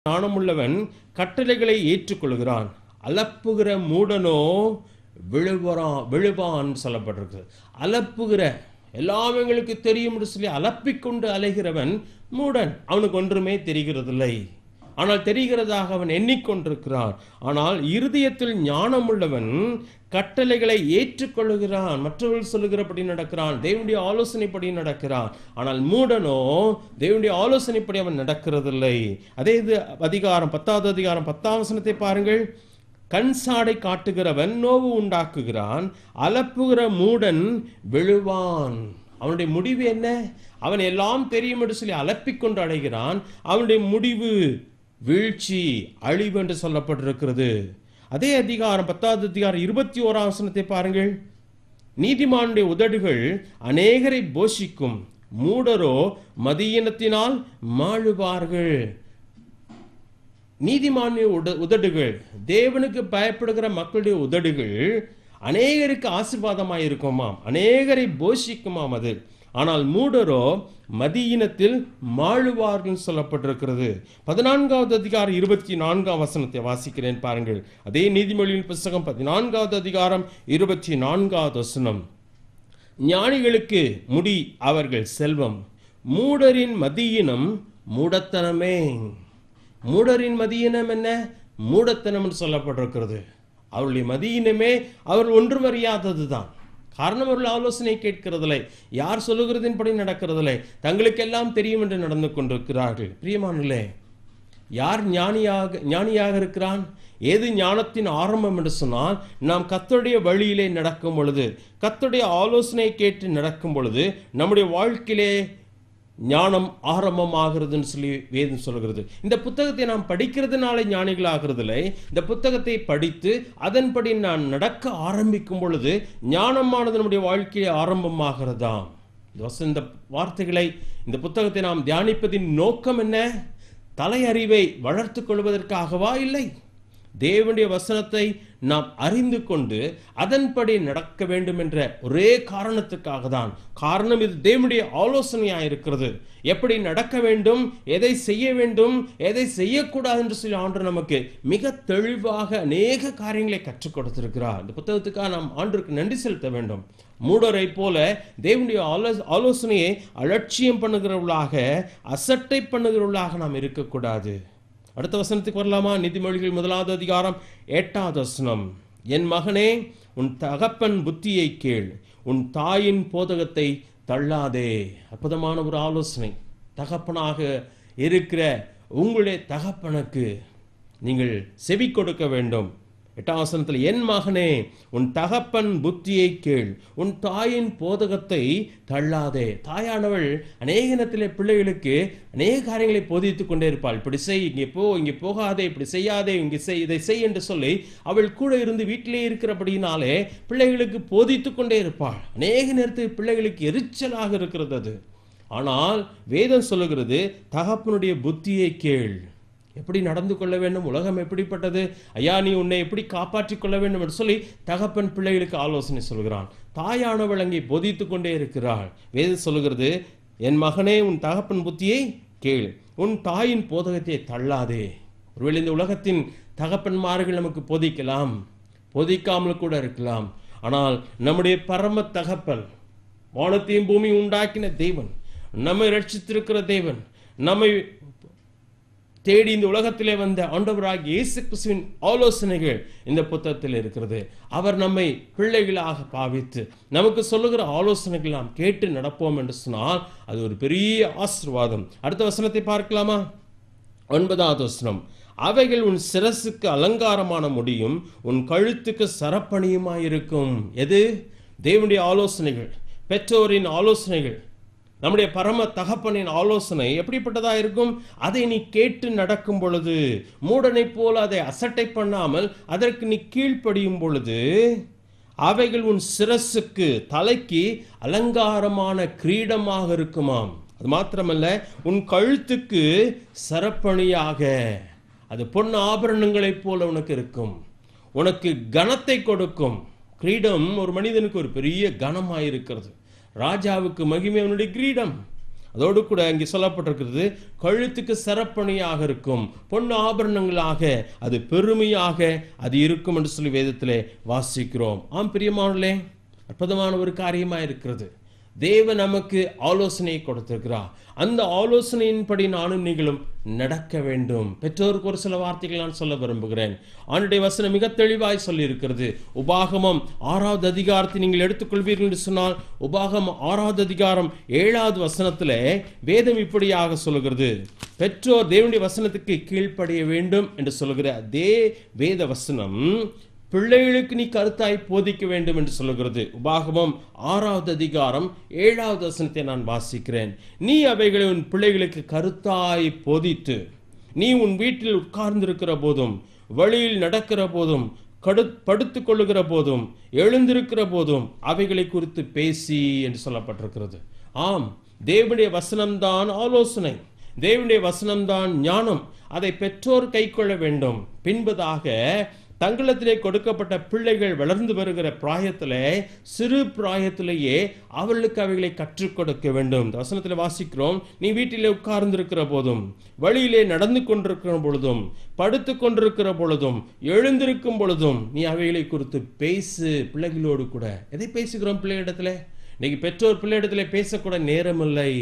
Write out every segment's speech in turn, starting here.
ஞானமுள்ளவன் கட்டளைகளை ஏற்றுக்கொள்கிறான் அலப்புகிற மூடனோ விழுவறான் விழுவான் சொல்லப்பட்டிருக்கு அலப்புகிற எல்லாம் எங்களுக்கு தெரியும் என்று சொல்லி அலப்பிக்கொண்டு அலைகிறவன் மூடன் அவனுக்கு ஒன்றுமே தெரிகிறதில்லை ஆனால் தெரிகிறதாக அவன் எண்ணிக்கொண்டிருக்கிறான் ஆனால் இருதயத்தில் ஞானமுள்ளவன் கட்டளைகளை ஏற்றுக்கொள்ளுகிறான் மற்றவர்கள் சொல்லுகிறபடி நடக்கிறான் தேவனுடைய ஆலோசனைப்படி நடக்கிறான் ஆனால் மூடனோ தேவனுடைய ஆலோசனைப்படி அவன் நடக்கிறதில்லை அதே இது அதிகாரம் பத்தாவது அதிகாரம் பத்தாம் வசனத்தை பாருங்கள் கண் சாடை காட்டுகிறவன் நோவு உண்டாக்குகிறான் அலப்புகிற மூடன் விழுவான் அவனுடைய முடிவு என்ன அவன் எல்லாம் தெரியும் என்று சொல்லி அலப்பிக்கொண்டு அடைகிறான் அவனுடைய முடிவு வீழ்ச்சி அழிவு என்று சொல்லப்பட்டிருக்கிறது அதே அதிகாரம் பத்தாவது அதிகாரம் இருபத்தி ஓராம் வசனத்தை பாருங்கள் நீதிமானுடைய உதடுகள் அநேகரை போஷிக்கும் மூடரோ மதியினத்தினால் மாழுவார்கள் நீதிமானிய உட உதடுகள் தேவனுக்கு பயப்படுகிற மக்களுடைய உதடுகள் அநேகருக்கு ஆசீர்வாதமாய் இருக்குமாம் அநேகரை போஷிக்குமாம் அது ஆனால் மூடரோ மதியினத்தில் மாழுவார்கள் சொல்லப்பட்டிருக்கிறது பதினான்காவது அதிகாரம் இருபத்தி நான்காம் வசனத்தை வாசிக்கிறேன் பாருங்கள் அதே நீதிமொழியின் புஸ்தகம் பதினான்காவது அதிகாரம் இருபத்தி நான்காவது வசனம் ஞானிகளுக்கு முடி அவர்கள் செல்வம் மூடரின் மதியினம் மூடத்தனமே மூடரின் மதியினம் என்ன மூடத்தனம் என்று சொல்லப்பட்டிருக்கிறது அவருடைய மதியினமே அவர் ஒன்றும் அறியாதது தான் காரணம் அவர்கள் ஆலோசனை கேட்கிறதில்லை யார் சொல்லுகிறதின்படி நடக்கிறதில்லை தங்களுக்கெல்லாம் தெரியும் என்று நடந்து கொண்டிருக்கிறார்கள் பிரியமானே யார் ஞானியாக ஞானியாக இருக்கிறான் எது ஞானத்தின் ஆரம்பம் என்று சொன்னால் நாம் கத்தருடைய வழியிலே நடக்கும் பொழுது கத்தருடைய ஆலோசனை கேட்டு நடக்கும் பொழுது நம்முடைய வாழ்க்கையிலே ஞானம் ஆரம்பமாகிறதுன்னு சொல்லி வேதம் சொல்கிறது இந்த புத்தகத்தை நாம் படிக்கிறதுனால ஞானிகள் ஆகிறதில்லை இந்த புத்தகத்தை படித்து அதன்படி நான் நடக்க ஆரம்பிக்கும் பொழுது ஞானமானது நம்முடைய வாழ்க்கையை ஆரம்பமாகிறதாம் இந்த வச- இந்த வார்த்தைகளை இந்த புத்தகத்தை நாம் தியானிப்பதின் நோக்கம் என்ன தலையறிவை வளர்த்துக் கொள்வதற்காகவா இல்லை தேவனுடைய வசனத்தை நாம் அறிந்து கொண்டு அதன்படி நடக்க வேண்டும் என்ற ஒரே காரணத்துக்காக தான் காரணம் இது தேவனுடைய ஆலோசனையாக இருக்கிறது எப்படி நடக்க வேண்டும் எதை செய்ய வேண்டும் எதை செய்யக்கூடாது என்று சொல்லி ஆண்டு நமக்கு மிக தெளிவாக அநேக காரியங்களை கற்றுக் கொடுத்திருக்கிறார் இந்த புத்தகத்துக்காக நாம் ஆண்டுக்கு நன்றி செலுத்த வேண்டும் மூடரை போல தேவனுடைய ஆலோ ஆலோசனையை அலட்சியம் பண்ணுகிறவர்களாக அசட்டை பண்ணுகிறவர்களாக நாம் இருக்கக்கூடாது அடுத்த வசனத்துக்கு வரலாமா நீதிமொழிகள் முதலாவது அதிகாரம் எட்டாவது வசனம் என் மகனே உன் தகப்பன் புத்தியை கேள் உன் தாயின் போதகத்தை தள்ளாதே அற்புதமான ஒரு ஆலோசனை தகப்பனாக இருக்கிற உங்களுடைய தகப்பனுக்கு நீங்கள் செவி கொடுக்க வேண்டும் எட்டாம் வசனத்தில் என் மகனே உன் தகப்பன் புத்தியை கேள் உன் தாயின் போதகத்தை தள்ளாதே தாயானவள் அநேக நேரத்திலே பிள்ளைகளுக்கு அநேக காரியங்களை போதித்துக் கொண்டே இருப்பாள் இப்படி செய் இங்கே போ இங்கே போகாதே இப்படி செய்யாதே இங்கே செய் இதை செய் என்று சொல்லி அவள் கூட இருந்து வீட்டிலே இருக்கிறபடினாலே பிள்ளைகளுக்கு போதித்துக் கொண்டே இருப்பாள் அநேக நேரத்தில் பிள்ளைகளுக்கு எரிச்சலாக இருக்கிறது அது ஆனால் வேதம் சொல்லுகிறது தகப்பனுடைய புத்தியை கேள் எப்படி நடந்து கொள்ள வேண்டும் உலகம் எப்படிப்பட்டது ஐயா நீ உன்னை எப்படி காப்பாற்றிக் கொள்ள வேண்டும் என்று சொல்லி தகப்பன் பிள்ளைகளுக்கு ஆலோசனை சொல்கிறான் தாயானவள் அங்கே போதித்துக் கொண்டே இருக்கிறாள் வேதம் சொல்லுகிறது என் மகனே உன் தகப்பன் புத்தியை கேள் உன் தாயின் போதகத்தை தள்ளாதே ஒருவேளை இந்த உலகத்தின் தகப்பன்மார்கள் நமக்கு போதிக்கலாம் போதிக்காமல் கூட இருக்கலாம் ஆனால் நம்முடைய பரம தகப்பன் வானத்தையும் பூமி உண்டாக்கின தேவன் நம்மை ரட்சித்திருக்கிற தேவன் நம்மை தேடி இந்த உலகத்திலே வந்த ஆண்டவராகிய இயேசு கிறிஸ்துவின் ஆலோசனைகள் இந்த புத்தகத்தில் இருக்கிறது அவர் நம்மை பிள்ளைகளாக பாவித்து நமக்கு சொல்லுகிற ஆலோசனைகள் நாம் கேட்டு நடப்போம் என்று சொன்னால் அது ஒரு பெரிய ஆசீர்வாதம் அடுத்த வசனத்தை பார்க்கலாமா ஒன்பதாவது வசனம் அவைகள் உன் சிரசுக்கு அலங்காரமான முடியும் உன் கழுத்துக்கு சரப்பணியுமாயிருக்கும் எது தேவனுடைய ஆலோசனைகள் பெற்றோரின் ஆலோசனைகள் நம்முடைய பரம தகப்பனின் ஆலோசனை எப்படிப்பட்டதா இருக்கும் அதை நீ கேட்டு நடக்கும் பொழுது மூடனைப் போல அதை அசட்டை பண்ணாமல் அதற்கு நீ கீழ்ப்படியும் பொழுது அவைகள் உன் சிரசுக்கு தலைக்கு அலங்காரமான கிரீடமாக இருக்குமாம் அது மாத்திரமல்ல உன் கழுத்துக்கு சரப்பணியாக அது பொன் ஆபரணங்களைப் போல உனக்கு இருக்கும் உனக்கு கனத்தை கொடுக்கும் கிரீடம் ஒரு மனிதனுக்கு ஒரு பெரிய கனமாயிருக்கிறது ராஜாவுக்கு மகிமை அவனுடைய கிரீடம் அதோடு கூட இங்கே சொல்லப்பட்டிருக்கிறது கழுத்துக்கு சரப்பணியாக இருக்கும் பொன் ஆபரணங்களாக அது பெருமையாக அது இருக்கும் என்று சொல்லி வேதத்திலே வாசிக்கிறோம் ஆம் பிரியமானே அற்புதமான ஒரு காரியமாக இருக்கிறது தேவ நமக்கு ஆலோசனையை கொடுத்திருக்கிறார் அந்த ஆலோசனையின்படி நானும் நீங்களும் நடக்க வேண்டும் பெற்றோருக்கு ஒரு சில வார்த்தைகள் நான் சொல்ல விரும்புகிறேன் ஆண்டுடைய வசனம் மிக தெளிவாய் சொல்லி இருக்கிறது உபாகமம் ஆறாவது அதிகாரத்தை நீங்கள் எடுத்துக்கொள்வீர்கள் என்று சொன்னால் உபாகமம் ஆறாவது அதிகாரம் ஏழாவது வசனத்தில் வேதம் இப்படியாக சொல்லுகிறது பெற்றோர் தேவனுடைய வசனத்துக்கு கீழ்ப்படிய வேண்டும் என்று சொல்லுகிற அதே வேத வசனம் பிள்ளைகளுக்கு நீ கருத்தாய் போதிக்க வேண்டும் என்று சொல்லுகிறது உபாகமம் ஆறாவது அதிகாரம் ஏழாவது வசனத்தை நான் வாசிக்கிறேன் நீ அவைகளை உன் பிள்ளைகளுக்கு கருத்தாய் போதித்து நீ உன் வீட்டில் உட்கார்ந்திருக்கிற போதும் வழியில் நடக்கிற போதும் கடு படுத்துக் கொள்ளுகிற போதும் எழுந்திருக்கிற போதும் அவைகளை குறித்து பேசி என்று சொல்லப்பட்டிருக்கிறது ஆம் தேவனுடைய வசனம்தான் ஆலோசனை தேவனுடைய வசனம்தான் ஞானம் அதை பெற்றோர் கைக்கொள்ள வேண்டும் பின்பதாக தங்களத்திலே கொடுக்கப்பட்ட பிள்ளைகள் வளர்ந்து வருகிற பிராயத்திலே சிறு பிராயத்திலேயே அவர்களுக்கு அவைகளை கற்றுக் கொடுக்க வேண்டும் இந்த வசனத்தில் வாசிக்கிறோம் நீ வீட்டிலே உட்கார்ந்திருக்கிற போதும் வழியிலே நடந்து கொண்டிருக்கிற பொழுதும் படுத்து கொண்டிருக்கிற பொழுதும் எழுந்திருக்கும் பொழுதும் நீ அவைகளை குறித்து பேசு பிள்ளைகளோடு கூட எதை பேசுகிறோம் பிள்ளைகளிடத்துல இன்னைக்கு பெற்றோர் பிள்ளையிடத்துல பேசக்கூட நேரமில்லை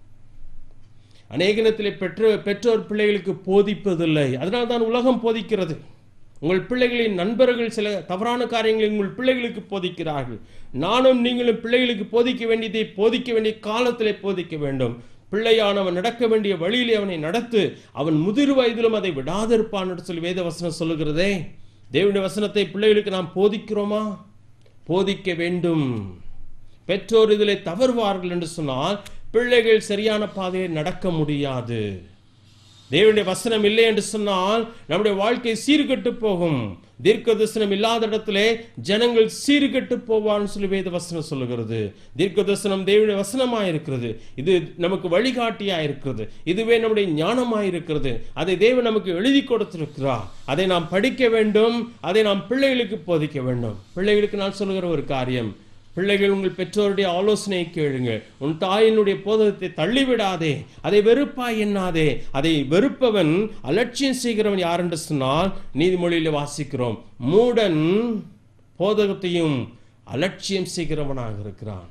அநேகனத்திலே பெற்றோர் பெற்றோர் பிள்ளைகளுக்கு போதிப்பதில்லை அதனால தான் உலகம் போதிக்கிறது உங்கள் பிள்ளைகளின் நண்பர்கள் சில தவறான காரியங்களை உங்கள் பிள்ளைகளுக்கு போதிக்கிறார்கள் நானும் நீங்களும் பிள்ளைகளுக்கு போதிக்க வேண்டியதை போதிக்க வேண்டிய காலத்திலே போதிக்க வேண்டும் பிள்ளையானவன் நடக்க வேண்டிய வழியிலே அவனை நடத்து அவன் முதிர் வயதிலும் அதை விடாதிருப்பான் என்று சொல்லி வேத வசனம் சொல்லுகிறதே தேவனுடைய வசனத்தை பிள்ளைகளுக்கு நாம் போதிக்கிறோமா போதிக்க வேண்டும் பெற்றோர் இதில் தவறுவார்கள் என்று சொன்னால் பிள்ளைகள் சரியான பாதையை நடக்க முடியாது தேவனுடைய வசனம் இல்லை என்று சொன்னால் நம்முடைய வாழ்க்கை சீர்கெட்டு போகும் தீர்க்க தரிசனம் இல்லாத இடத்திலே ஜனங்கள் சீர்கெட்டு போவான்னு சொல்லி வேத வசனம் சொல்லுகிறது தீர்க்க தரிசனம் தேவனுடைய வசனமாக இருக்கிறது இது நமக்கு வழிகாட்டியாக இருக்கிறது இதுவே நம்முடைய ஞானமாக இருக்கிறது அதை தேவன் நமக்கு எழுதி கொடுத்திருக்கிறார் அதை நாம் படிக்க வேண்டும் அதை நாம் பிள்ளைகளுக்கு போதிக்க வேண்டும் பிள்ளைகளுக்கு நான் சொல்லுகிற ஒரு காரியம் பிள்ளைகள் உங்கள் பெற்றோருடைய ஆலோசனையை கேளுங்கள் உன் தாயினுடைய போதகத்தை தள்ளிவிடாதே அதை வெறுப்பாய் எண்ணாதே அதை வெறுப்பவன் அலட்சியம் செய்கிறவன் யார் என்று சொன்னால் நீதிமொழியில் வாசிக்கிறோம் மூடன் போதகத்தையும் அலட்சியம் செய்கிறவனாக இருக்கிறான்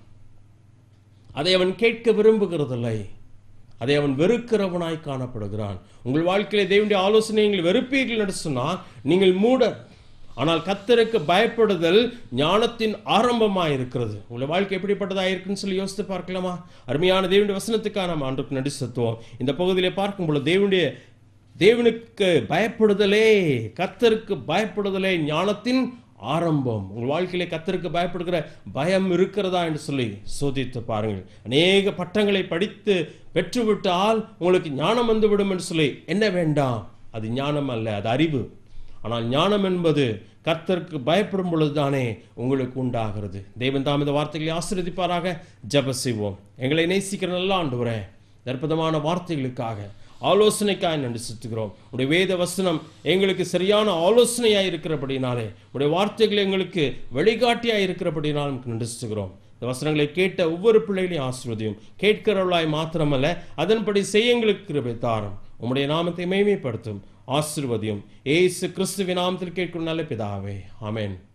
அதை அவன் கேட்க விரும்புகிறதில்லை அதை அவன் வெறுக்கிறவனாய் காணப்படுகிறான் உங்கள் வாழ்க்கையில தேவனுடைய ஆலோசனை நீங்கள் வெறுப்பீர்கள் என்று சொன்னால் நீங்கள் மூடர் ஆனால் கத்தருக்கு பயப்படுதல் ஞானத்தின் ஆரம்பமாக இருக்கிறது உங்களை வாழ்க்கை எப்படிப்பட்டதாக இருக்குன்னு சொல்லி யோசித்து பார்க்கலாமா அருமையான தேவனுடைய வசனத்துக்காக நாம் ஆண்டுக்கு நடி சத்துவோம் இந்த பகுதியிலே பார்க்கும் பொழுது தேவனுடைய தேவனுக்கு பயப்படுதலே கத்தருக்கு பயப்படுதலே ஞானத்தின் ஆரம்பம் உங்கள் வாழ்க்கையிலே கத்தருக்கு பயப்படுகிற பயம் இருக்கிறதா என்று சொல்லி சோதித்து பாருங்கள் அநேக பட்டங்களை படித்து பெற்றுவிட்டால் உங்களுக்கு ஞானம் வந்துவிடும் என்று சொல்லி என்ன வேண்டாம் அது ஞானம் அல்ல அது அறிவு ஆனால் ஞானம் என்பது கர்த்தருக்கு பயப்படும் பொழுதுதானே உங்களுக்கு உண்டாகிறது தெய்வன் தாம் இந்த வார்த்தைகளை ஆசீர்வதிப்பாராக ஜெப செய்வோம் எங்களை நேசிக்கிற நல்ல ஆண்டவரே அற்புதமான வார்த்தைகளுக்காக ஆலோசனைக்காக நன்றி செலுத்துகிறோம் உடைய வேத வசனம் எங்களுக்கு சரியான ஆலோசனையாக இருக்கிறபடினாலே உடைய வார்த்தைகள் எங்களுக்கு வழிகாட்டியாக இருக்கிறபடினாலும் உமக்கு நன்றி செலுத்துகிறோம் இந்த வசனங்களை கேட்ட ஒவ்வொரு பிள்ளைகளையும் ஆசீர்வதியும் கேட்கிறவர்களாய் மாத்திரமல்ல அதன்படி செய்ய எங்களுக்கு கிருபை தாரும் உம்முடைய நாமத்தை மேன்மைப்படுத்தும் ஆசீர்வதியும் ஏசு கிறிஸ்துவின் நாமத்தில் கேட்கும் நல்ல பிதாவே ஆமென்